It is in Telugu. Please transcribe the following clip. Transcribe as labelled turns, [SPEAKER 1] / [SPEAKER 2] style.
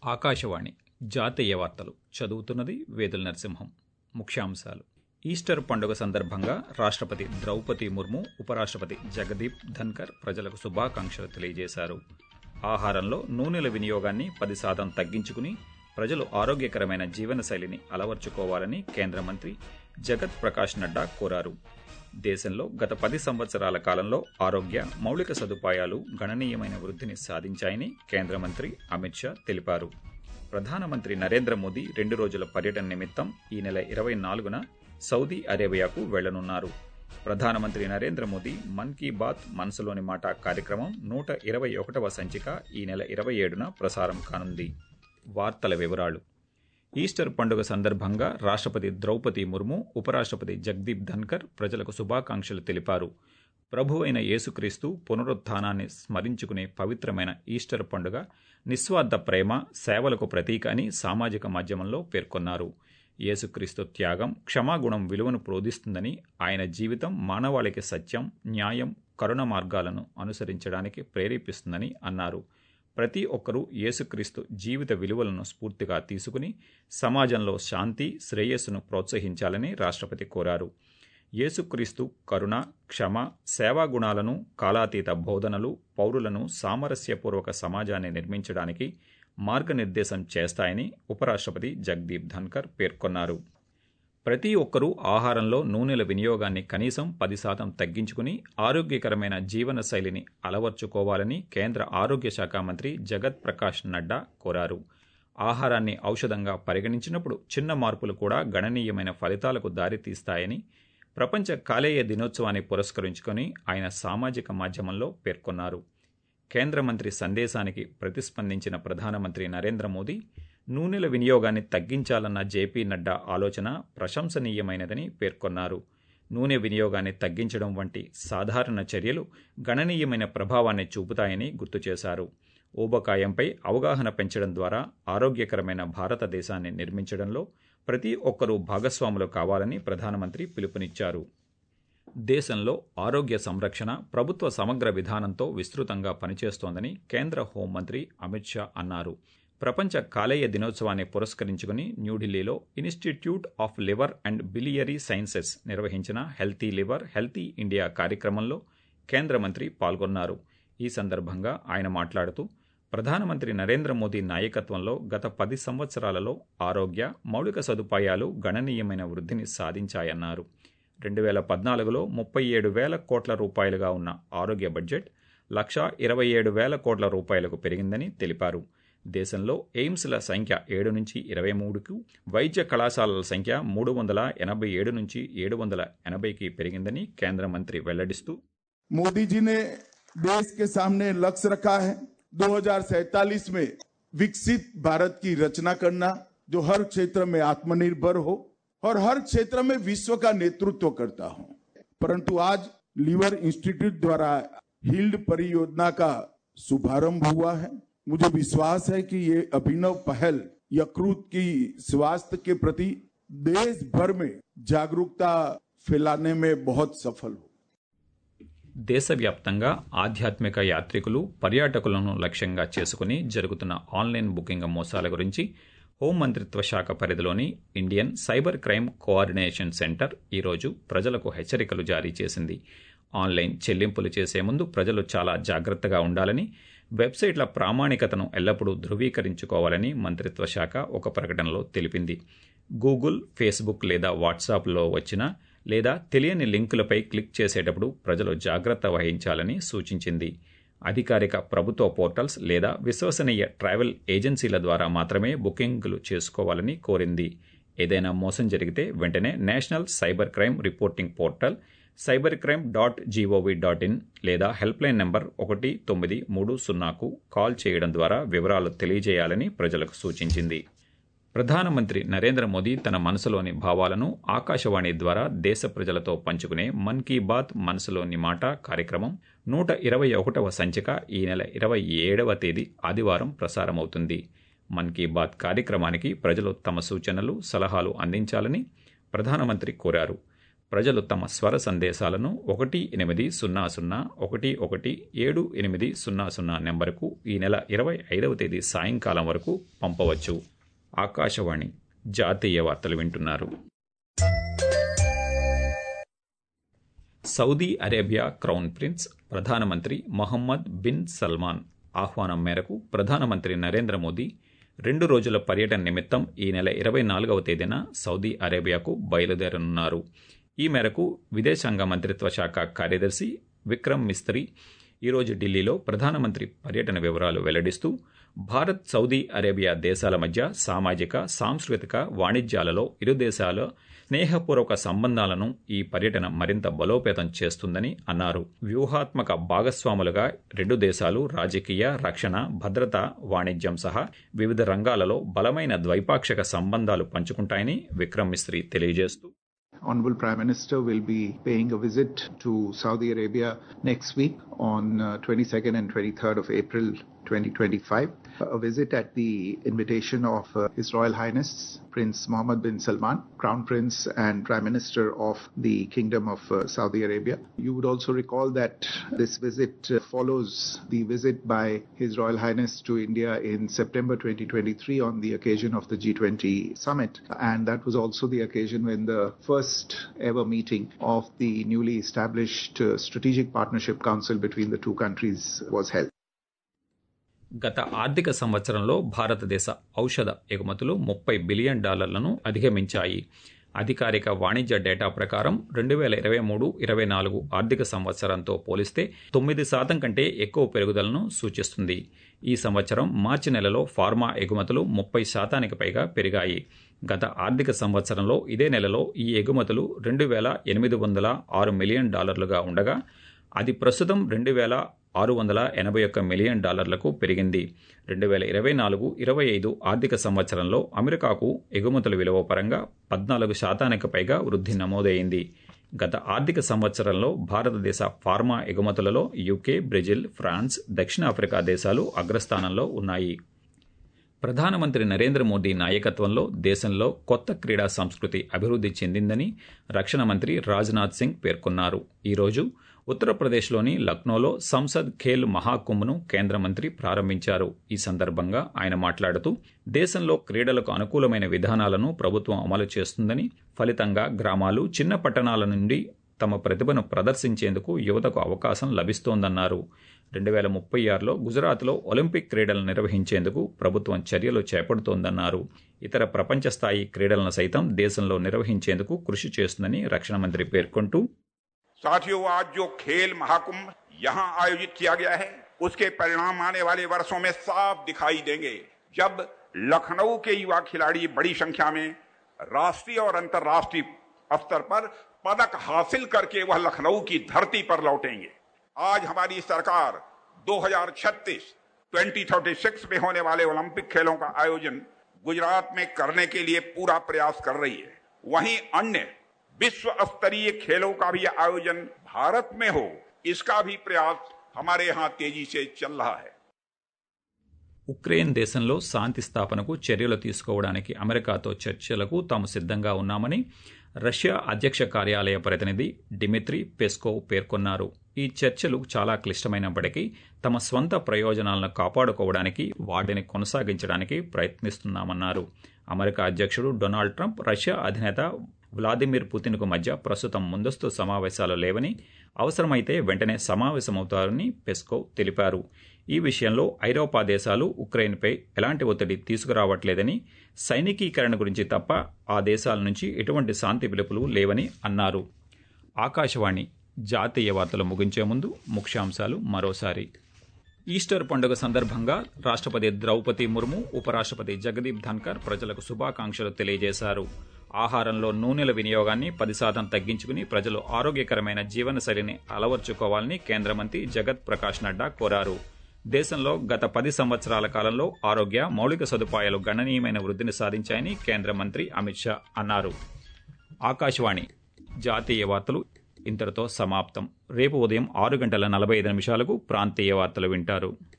[SPEAKER 1] ఆకాశవాణి జాతీయ వార్తలు చదువుతున్నది వేదుల నరసింహం ముఖ్యాంశాలు ఈస్టర్ పండుగ సందర్భంగా రాష్ట్రపతి ద్రౌపది ముర్ము ఉపరాష్ట్రపతి జగదీప్ ధన్కర్ ప్రజలకు శుభాకాంక్షలు తెలియజేశారు ఆహారంలో నూనెల వినియోగాన్ని పది శాతం తగ్గించుకుని ప్రజలు ఆరోగ్యకరమైన జీవనశైలిని అలవర్చుకోవాలని కేంద్ర మంత్రి జగత్ ప్రకాష్ నడ్డా కోరారు దేశంలో గత పది సంవత్సరాల కాలంలో ఆరోగ్య మౌలిక సదుపాయాలు గణనీయమైన వృద్ధిని సాధించాయని కేంద్ర మంత్రి అమిత్ షా తెలిపారు ప్రధానమంత్రి నరేంద్ర మోదీ రెండు రోజుల పర్యటన నిమిత్తం ఈ నెల ఇరవై నాలుగున సౌదీ అరేబియాకు వెళ్లనున్నారు ప్రధానమంత్రి నరేంద్ర మోదీ మన్ కీ బాత్ మనసులోని మాట కార్యక్రమం నూట ఇరవై ఒకటవ సంచిక ఈ నెల ఇరవై ఏడున ప్రసారం కానుంది వార్తల వివరాలు ఈస్టర్ పండుగ సందర్భంగా రాష్ట్రపతి ద్రౌపది ముర్ము ఉపరాష్ట్రపతి జగదీప్ ధన్కర్ ప్రజలకు శుభాకాంక్షలు తెలిపారు ప్రభు అయిన యేసుక్రీస్తు పునరుత్థానాన్ని స్మరించుకునే పవిత్రమైన ఈస్టర్ పండుగ నిస్వార్థ ప్రేమ సేవలకు ప్రతీక అని సామాజిక మాధ్యమంలో పేర్కొన్నారు యేసుక్రీస్తు త్యాగం క్షమాగుణం విలువను ప్రోదిస్తుందని ఆయన జీవితం మానవాళికి సత్యం న్యాయం కరుణ మార్గాలను అనుసరించడానికి ప్రేరేపిస్తుందని అన్నారు ప్రతి ఒక్కరూ యేసుక్రీస్తు జీవిత విలువలను స్ఫూర్తిగా తీసుకుని సమాజంలో శాంతి శ్రేయస్సును ప్రోత్సహించాలని రాష్ట్రపతి కోరారు యేసుక్రీస్తు కరుణ క్షమ సేవా గుణాలను కాలాతీత బోధనలు పౌరులను సామరస్యపూర్వక సమాజాన్ని నిర్మించడానికి మార్గనిర్దేశం చేస్తాయని ఉపరాష్ట్రపతి జగదీప్ ధన్కర్ పేర్కొన్నారు ప్రతి ఒక్కరూ ఆహారంలో నూనెల వినియోగాన్ని కనీసం పది శాతం తగ్గించుకుని ఆరోగ్యకరమైన జీవన శైలిని అలవర్చుకోవాలని కేంద్ర ఆరోగ్య శాఖ మంత్రి జగత్ ప్రకాష్ నడ్డా కోరారు ఆహారాన్ని ఔషధంగా పరిగణించినప్పుడు చిన్న మార్పులు కూడా గణనీయమైన ఫలితాలకు దారితీస్తాయని ప్రపంచ కాలేయ దినోత్సవాన్ని పురస్కరించుకొని ఆయన సామాజిక మాధ్యమంలో పేర్కొన్నారు కేంద్ర మంత్రి సందేశానికి ప్రతిస్పందించిన ప్రధానమంత్రి నరేంద్ర మోదీ నూనెల వినియోగాన్ని తగ్గించాలన్న జేపీ నడ్డా ఆలోచన ప్రశంసనీయమైనదని పేర్కొన్నారు నూనె వినియోగాన్ని తగ్గించడం వంటి సాధారణ చర్యలు గణనీయమైన ప్రభావాన్ని చూపుతాయని గుర్తు చేశారు ఊబకాయంపై అవగాహన పెంచడం ద్వారా ఆరోగ్యకరమైన భారతదేశాన్ని నిర్మించడంలో ప్రతి ఒక్కరూ భాగస్వాములు కావాలని ప్రధానమంత్రి పిలుపునిచ్చారు దేశంలో ఆరోగ్య సంరక్షణ ప్రభుత్వ సమగ్ర విధానంతో విస్తృతంగా పనిచేస్తోందని కేంద్ర హోంమంత్రి అమిత్ షా అన్నారు ప్రపంచ కాలేయ దినోత్సవాన్ని పురస్కరించుకుని న్యూఢిల్లీలో institute of liver and biliary sciences నిర్వహించిన హెల్తీ లివర్ హెల్తీ ఇండియా కార్యక్రమంలో కేంద్ర మంత్రి పాల్గొన్నారు ఈ సందర్భంగా ఆయన మాట్లాడుతూ ప్రధానమంత్రి నరేంద్ర మోదీ నాయకత్వంలో గత పది సంవత్సరాలలో ఆరోగ్య మౌలిక సదుపాయాలు గణనీయమైన వృద్ధిని సాధించాయన్నారు రెండు వేల పద్నాలుగులో ముప్పై ఏడు వేల కోట్ల రూపాయలుగా ఉన్న ఆరోగ్య బడ్జెట్ లక్షా ఇరవై ఏడు వేల కోట్ల రూపాయలకు పెరిగిందని తెలిపారు దేశంలో ఎయిమ్స్ల సంఖ్య ఏడు నుంచి ఇరవై మూడుకు వైద్య కళాశాలల సంఖ్య మూడు వందల ఎనభై ఏడు నుంచి ఏడు వందల ఎనభైకి పెరిగిందని కేంద్ర మంత్రి వెల్లడిస్తూ
[SPEAKER 2] मोदी जी ने देश के सामने लक्ष्य रखा है 2047 में विकसित भारत की रचना करना जो हर क्षेत्र में आत्मनिर्भर हो और हर क्षेत्र में विश्व का नेतृत्व करता हो परंतु आज लीवर इंस्टीट्यूट द्वारा हिल्ड परियोजना का शुभारंभ हुआ है मुझे विश्वास है कि ये अभिनव पहल यकृत की स्वास्थ्य के प्रति देश भर में जागरूकता फैलाने में बहुत सफल हो
[SPEAKER 1] దేశవ్యాప్తంగా ఆధ్యాత్మిక యాత్రికులు పర్యాటకులను లక్ష్యంగా చేసుకుని జరుగుతున్న ఆన్లైన్ బుకింగ్ మోసాల గురించి హోంమంత్రిత్వ శాఖ పరిధిలోని Indian cyber crime coordination centre ఈరోజు ప్రజలకు హెచ్చరికలు జారీ చేసింది ఆన్లైన్ చెల్లింపులు చేసే ముందు ప్రజలు చాలా జాగ్రత్తగా ఉండాలని వెబ్సైట్ల ప్రామాణికతను ఎల్లప్పుడూ ధృవీకరించుకోవాలని మంత్రిత్వ శాఖ ఒక ప్రకటనలో తెలిపింది గూగుల్ ఫేస్బుక్ లేదా వాట్సాప్లో వచ్చిన లేదా తెలియని లింకులపై క్లిక్ చేసేటప్పుడు ప్రజలు జాగ్రత్త వహించాలని సూచించింది అధికారిక ప్రభుత్వ పోర్టల్స్ లేదా విశ్వసనీయ ట్రావెల్ ఏజెన్సీల ద్వారా మాత్రమే బుకింగ్లు చేసుకోవాలని కోరింది ఏదైనా మోసం జరిగితే వెంటనే national cyber crime reporting portal cyber crime dot GOV dot in లేదా హెల్ప్లైన్ నెంబర్ ఒకటి తొమ్మిది మూడు సున్నాకు కాల్ చేయడం ద్వారా వివరాలు తెలియజేయాలని ప్రజలకు సూచించింది ప్రధానమంత్రి నరేంద్ర మోదీ తన మనసులోని భావాలను ఆకాశవాణి ద్వారా దేశ ప్రజలతో పంచుకునే మన్ కీ బాత్ మనసులోని మాట కార్యక్రమం నూట ఇరవై ఒకటవ సంచిక ఈ నెల ఇరవై ఏడవ తేదీ ఆదివారం ప్రసారమవుతుంది మన్ కీ బాత్ కార్యక్రమానికి ప్రజలు తమ సూచనలు సలహాలు అందించాలని ప్రధానమంత్రి కోరారు ప్రజలు తమ స్వర సందేశాలను ఒకటి ఎనిమిది సున్నా సున్నా ఒకటి ఒకటి ఏడు ఎనిమిది సున్నా సున్నా నెంబరుకు ఈ నెల ఇరవై ఐదవ తేదీ సాయంకాలం వరకు పంపవచ్చు ఆకాశవాణి జాతీయ వార్తలు వింటున్నారు సౌదీ అరేబియా క్రౌన్ ప్రిన్స్ ప్రధానమంత్రి మొహమ్మద్ బిన్ సల్మాన్ ఆహ్వానం మేరకు ప్రధానమంత్రి నరేంద్ర మోదీ రెండు రోజుల పర్యటన నిమిత్తం ఈ నెల ఇరవై నాలుగవ తేదీన సౌదీ అరేబియాకు బయలుదేరనున్నారు ఈ మేరకు విదేశాంగ మంత్రిత్వ శాఖ కార్యదర్శి విక్రమ్ మిస్త్రీ ఈరోజు ఢిల్లీలో ప్రధానమంత్రి పర్యటన వివరాలు వెల్లడిస్తూ భారత్ సౌదీ అరేబియా దేశాల మధ్య సామాజిక సాంస్కృతిక వాణిజ్యాలలో ఇరు దేశాల స్నేహపూర్వక సంబంధాలను ఈ పర్యటన మరింత బలోపేతం చేస్తుందని అన్నారు వ్యూహాత్మక భాగస్వాములుగా రెండు దేశాలు రాజకీయ రక్షణ భద్రత వాణిజ్యం సహా వివిధ రంగాలలో బలమైన ద్వైపాక్షిక సంబంధాలు పంచుకుంటాయని విక్రమ్ మిస్త్రీ తెలియజేస్తూ
[SPEAKER 3] Honorable Prime Minister will be paying a visit to Saudi Arabia next week on uh, 22nd and 23rd of April 2025. A visit at the invitation of uh, His Royal Highness Prince Mohammed bin Salman, Crown Prince and Prime Minister of the Kingdom of uh, Saudi Arabia. You would also recall that this visit uh, follows the visit by His Royal Highness to India in September 2023 on the occasion of the G20 summit. And that was also the occasion when the first ever meeting of the newly established uh, Strategic Partnership Council between the two countries was held.
[SPEAKER 1] గత ఆర్థిక సంవత్సరంలో భారతదేశ ఔషధ ఎగుమతులు ముప్పై బిలియన్ డాలర్లను అధిగమించాయి అధికారిక వాణిజ్య డేటా ప్రకారం రెండు వేల ఇరవై మూడు ఇరవై నాలుగు ఆర్థిక సంవత్సరంతో పోలిస్తే తొమ్మిది శాతం కంటే ఎక్కువ పెరుగుదలను సూచిస్తుంది ఈ సంవత్సరం మార్చి నెలలో ఫార్మా ఎగుమతులు ముప్పై శాతానికి పైగా పెరిగాయి గత ఆర్థిక సంవత్సరంలో ఇదే నెలలో ఈ ఎగుమతులు రెండు వేల ఎనిమిది వందల ఆరు మిలియన్ డాలర్లుగా ఉండగా అది ప్రస్తుతం రెండు వేల ఆరు వందల ఎనభై ఒక్క మిలియన్ డాలర్లకు పెరిగింది రెండు వేల ఇరవై నాలుగు ఇరవై ఐదు ఆర్థిక సంవత్సరంలో అమెరికాకు ఎగుమతుల విలువ పరంగా పద్నాలుగు శాతానికి పైగా వృద్ధి నమోదైంది గత ఆర్థిక సంవత్సరంలో భారతదేశ ఫార్మా ఎగుమతులలో యూకే బ్రెజిల్ ఫ్రాన్స్ దక్షిణాఫ్రికా దేశాలు అగ్రస్థానంలో ఉన్నాయి ప్రధానమంత్రి నరేంద్ర మోదీ నాయకత్వంలో దేశంలో కొత్త క్రీడా సంస్కృతి అభివృద్ధి చెందిందని రక్షణ మంత్రి రాజ్నాథ్ సింగ్ పేర్కొన్నారు ఈరోజు ఉత్తరప్రదేశ్లోని లక్నోలో సంసద్ ఖేల్ మహాకుంభ్ను కేంద్ర మంత్రి ప్రారంభించారు ఈ సందర్భంగా ఆయన మాట్లాడుతూ దేశంలో క్రీడలకు అనుకూలమైన విధానాలను ప్రభుత్వం అమలు చేస్తుందని ఫలితంగా గ్రామాలు చిన్న పట్టణాల నుండి తమ ప్రతిభను ప్రదర్శించేందుకు యువతకు అవకాశం లభిస్తోందన్నారు రెండు వేల ముప్పై ఆరులో గుజరాత్లో ఒలింపిక్ క్రీడలను నిర్వహించేందుకు ప్రభుత్వం చర్యలు చేపడుతోందన్నారు ఇతర ప్రపంచ స్థాయి క్రీడలను సైతం దేశంలో నిర్వహించేందుకు కృషి చేస్తుందని రక్షణ మంత్రి పేర్కొంటూ
[SPEAKER 4] साथियों आज जो खेल महाकुंभ यहाँ आयोजित किया गया है उसके परिणाम आने वाले वर्षों में साफ दिखाई देंगे जब लखनऊ के युवा खिलाड़ी बड़ी संख्या में राष्ट्रीय और अंतर्राष्ट्रीय स्तर पर पदक हासिल करके वह लखनऊ की धरती पर लौटेंगे आज हमारी सरकार 2036 2036 में होने वाले ओलंपिक खेलों का आयोजन गुजरात में करने के लिए पूरा प्रयास कर रही है वहीं अन्य विश्व स्तरीय खेलों का भी आयोजन भारत में हो इसका भी प्रयास हमारे यहाँ तेजी से चल रहा है
[SPEAKER 1] ఉక్రెయిన్ దేశంలో శాంతి స్థాపనకు చర్యలు తీసుకోవడానికి అమెరికాతో చర్చలకు తాము సిద్ధంగా ఉన్నామని రష్యా అధ్యక్ష కార్యాలయ ప్రతినిధి డిమిత్రి పెస్కోవ్ పేర్కొన్నారు ఈ చర్చలు చాలా క్లిష్టమైనప్పటికీ తమ స్వంత ప్రయోజనాలను కాపాడుకోవడానికి వాటిని కొనసాగించడానికి ప్రయత్నిస్తున్నామన్నారు అమెరికా అధ్యక్షుడు డొనాల్డ్ ట్రంప్ రష్యా అధినేత వ్లాదిమిర్ పుతిన్కు మధ్య ప్రస్తుతం ముందస్తు సమావేశాలు లేవని అవసరమైతే వెంటనే సమావేశమవుతారని పెస్కోవ్ తెలిపారు ఈ విషయంలో ఐరోపా దేశాలు ఉక్రెయిన్పై ఎలాంటి ఒత్తిడి తీసుకురావట్లేదని సైనికీకరణ గురించి తప్ప ఆ దేశాల నుంచి ఎటువంటి శాంతి పిలుపులు లేవని అన్నారు ఆకాశవాణి జాతీయ వార్తలు ముగించే ముందు ముఖ్యాంశాలు మరోసారి ఈస్టర్ పండుగ సందర్భంగా రాష్ట్రపతి ద్రౌపది ముర్ము ఉపరాష్ట్రపతి జగదీప్ ధన్కర్ ప్రజలకు శుభాకాంక్షలు తెలియజేశారు ఆహారంలో నూనెల వినియోగాన్ని పది శాతం తగ్గించుకుని ప్రజలు ఆరోగ్యకరమైన జీవనశైలిని అలవర్చుకోవాలని కేంద్ర మంత్రి జగత్ ప్రకాష్ నడ్డా కోరారు దేశంలో గత పది సంవత్సరాల కాలంలో ఆరోగ్య మౌలిక సదుపాయాలు గణనీయమైన వృద్ధిని సాధించాయని కేంద్ర మంత్రి అమిత్ షా అన్నారు ఆకాశవాణి జాతీయ వార్తలు ఇంతటితో సమాప్తం రేపు ఉదయం ఆరు గంటల నలభై ఐదు నిమిషాలకు ప్రాంతీయ వార్తలు వింటారు